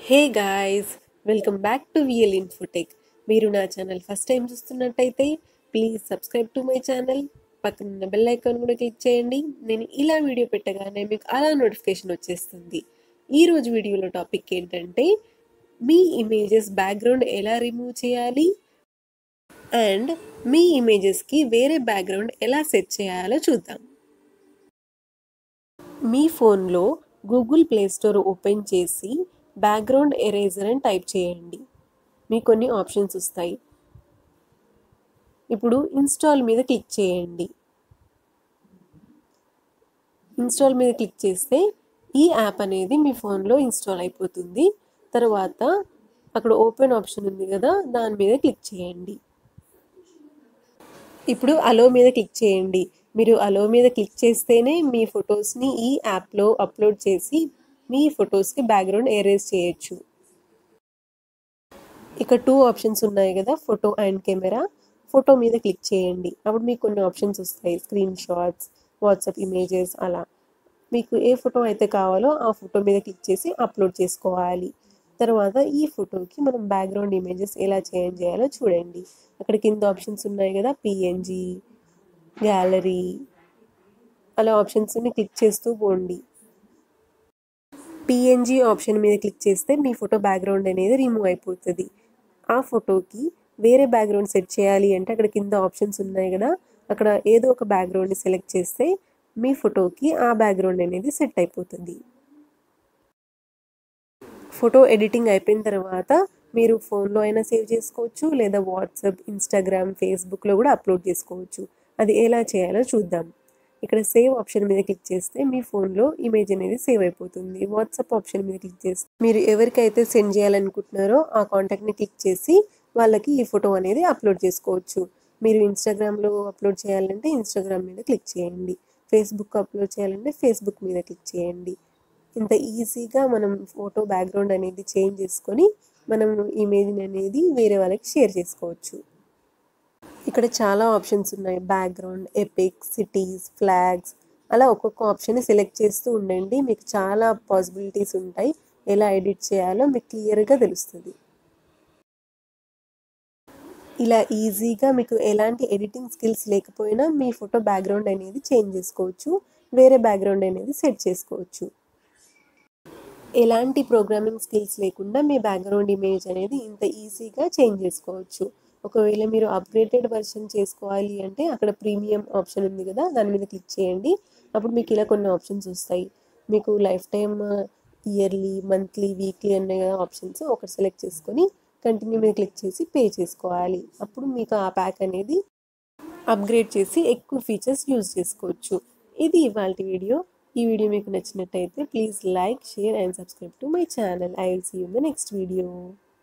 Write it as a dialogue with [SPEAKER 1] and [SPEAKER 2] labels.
[SPEAKER 1] hey guys welcome back to VL Infotech మీరు నా channel first time చూస్తున్నట్టయితే please subscribe to my channel పక్కన ఉన్న బెల్ ఐకాన్ కూడా క్లిక్ చేయండి నేను ఇలా వీడియో పెట్టగానే మీకు అలా నోటిఫికేషన్ వచ్చేస్తుంది ఈరోజు వీడియోలో టాపిక్ ఏంటంటే మీ ఇమేజెస్ బ్యాక్గ్రౌండ్ ఎలా రిమూవ్ చేయాలి అండ్ మీ ఇమేజెస్కి వేరే బ్యాక్గ్రౌండ్ ఎలా సెట్ చేయాలో చూద్దాం మీ ఫోన్లో గూగుల్ ప్లే స్టోర్ ఓపెన్ చేసి బ్యాక్గ్రౌండ్ ఎరేజర్ అని టైప్ చేయండి మీకు కొన్ని ఆప్షన్స్ వస్తాయి ఇప్పుడు ఇన్స్టాల్ మీద క్లిక్ చేయండి ఇన్స్టాల్ మీద క్లిక్ చేస్తే ఈ యాప్ అనేది మీ ఫోన్లో ఇన్స్టాల్ అయిపోతుంది తర్వాత అక్కడ ఓపెన్ ఆప్షన్ ఉంది కదా దాని మీద క్లిక్ చేయండి ఇప్పుడు అలో మీద క్లిక్ చేయండి మీరు అలో మీద క్లిక్ చేస్తేనే మీ ఫొటోస్ని ఈ యాప్లో అప్లోడ్ చేసి మీ ఫొటోస్కి బ్యాక్గ్రౌండ్ ఎరేజ్ చేయొచ్చు ఇక టూ ఆప్షన్స్ ఉన్నాయి కదా ఫోటో అండ్ కెమెరా ఫోటో మీద క్లిక్ చేయండి అప్పుడు మీకు కొన్ని ఆప్షన్స్ వస్తాయి స్క్రీన్ షాట్స్ వాట్సాప్ ఇమేజెస్ అలా మీకు ఏ ఫోటో అయితే కావాలో ఆ ఫోటో మీద క్లిక్ చేసి అప్లోడ్ చేసుకోవాలి తర్వాత ఈ ఫోటోకి మనం బ్యాక్గ్రౌండ్ ఇమేజెస్ ఎలా చేంజ్ చేయాలో చూడండి అక్కడ కింద ఆప్షన్స్ ఉన్నాయి కదా పిఎన్జి గ్యాలరీ అలా ఆప్షన్స్ని క్లిక్ చేస్తూ పోండి పిఎన్జి ఆప్షన్ మీద క్లిక్ చేస్తే మీ ఫోటో బ్యాక్గ్రౌండ్ అనేది రిమూవ్ అయిపోతుంది ఆ ఫోటోకి వేరే బ్యాక్గ్రౌండ్ సెట్ చేయాలి అంటే అక్కడ కింద ఆప్షన్స్ ఉన్నాయి కదా అక్కడ ఏదో ఒక బ్యాక్గ్రౌండ్ని సెలెక్ట్ చేస్తే మీ ఫోటోకి ఆ బ్యాక్గ్రౌండ్ అనేది సెట్ అయిపోతుంది ఫోటో ఎడిటింగ్ అయిపోయిన తర్వాత మీరు ఫోన్లో అయినా సేవ్ చేసుకోవచ్చు లేదా వాట్సాప్ ఇన్స్టాగ్రామ్ ఫేస్బుక్లో కూడా అప్లోడ్ చేసుకోవచ్చు అది ఎలా చేయాలో చూద్దాం ఇక్కడ సేవ్ ఆప్షన్ మీద క్లిక్ చేస్తే మీ ఫోన్లో ఇమేజ్ అనేది సేవ్ అయిపోతుంది వాట్సాప్ ఆప్షన్ మీద క్లిక్ చేస్తే మీరు ఎవరికైతే సెండ్ చేయాలనుకుంటున్నారో ఆ కాంటాక్ట్ని క్లిక్ చేసి వాళ్ళకి ఈ ఫోటో అనేది అప్లోడ్ చేసుకోవచ్చు మీరు ఇన్స్టాగ్రామ్లో అప్లోడ్ చేయాలంటే ఇన్స్టాగ్రామ్ మీద క్లిక్ చేయండి ఫేస్బుక్ అప్లోడ్ చేయాలంటే ఫేస్బుక్ మీద క్లిక్ చేయండి ఇంత ఈజీగా మనం ఫోటో బ్యాక్గ్రౌండ్ అనేది చేంజ్ చేసుకొని మనం ఇమేజ్ అనేది వేరే వాళ్ళకి షేర్ చేసుకోవచ్చు ఇక్కడ చాలా ఆప్షన్స్ ఉన్నాయి బ్యాక్గ్రౌండ్ ఎపిక్ సిటీస్ ఫ్లాగ్స్ అలా ఒక్కొక్క ఆప్షన్ సెలెక్ట్ చేస్తూ ఉండండి మీకు చాలా పాసిబిలిటీస్ ఉంటాయి ఎలా ఎడిట్ చేయాలో మీకు క్లియర్గా తెలుస్తుంది ఇలా ఈజీగా మీకు ఎలాంటి ఎడిటింగ్ స్కిల్స్ లేకపోయినా మీ ఫోటో బ్యాక్గ్రౌండ్ అనేది చేంజ్ చేసుకోవచ్చు వేరే బ్యాక్గ్రౌండ్ అనేది సెట్ చేసుకోవచ్చు ఎలాంటి ప్రోగ్రామింగ్ స్కిల్స్ లేకుండా మీ బ్యాక్గ్రౌండ్ ఇమేజ్ అనేది ఇంత ఈజీగా చేంజ్ చేసుకోవచ్చు ఒకవేళ మీరు అప్గ్రేడెడ్ వర్షన్ చేసుకోవాలి అంటే అక్కడ ప్రీమియం ఆప్షన్ ఉంది కదా దాని మీద క్లిక్ చేయండి అప్పుడు మీకు ఇలా కొన్ని ఆప్షన్స్ వస్తాయి మీకు lifetime yearly monthly weekly అనే కదా ఆప్షన్స్ ఒకటి సెలెక్ట్ చేసుకొని కంటిన్యూ మీద క్లిక్ చేసి పే చేసుకోవాలి అప్పుడు మీకు ఆ ప్యాక్ అనేది అప్గ్రేడ్ చేసి ఎక్కువ ఫీచర్స్ యూజ్ చేసుకోవచ్చు ఇది ఇవాళ వీడియో ఈ వీడియో మీకు నచ్చినట్టయితే please like share and subscribe to my channel I will see you the next video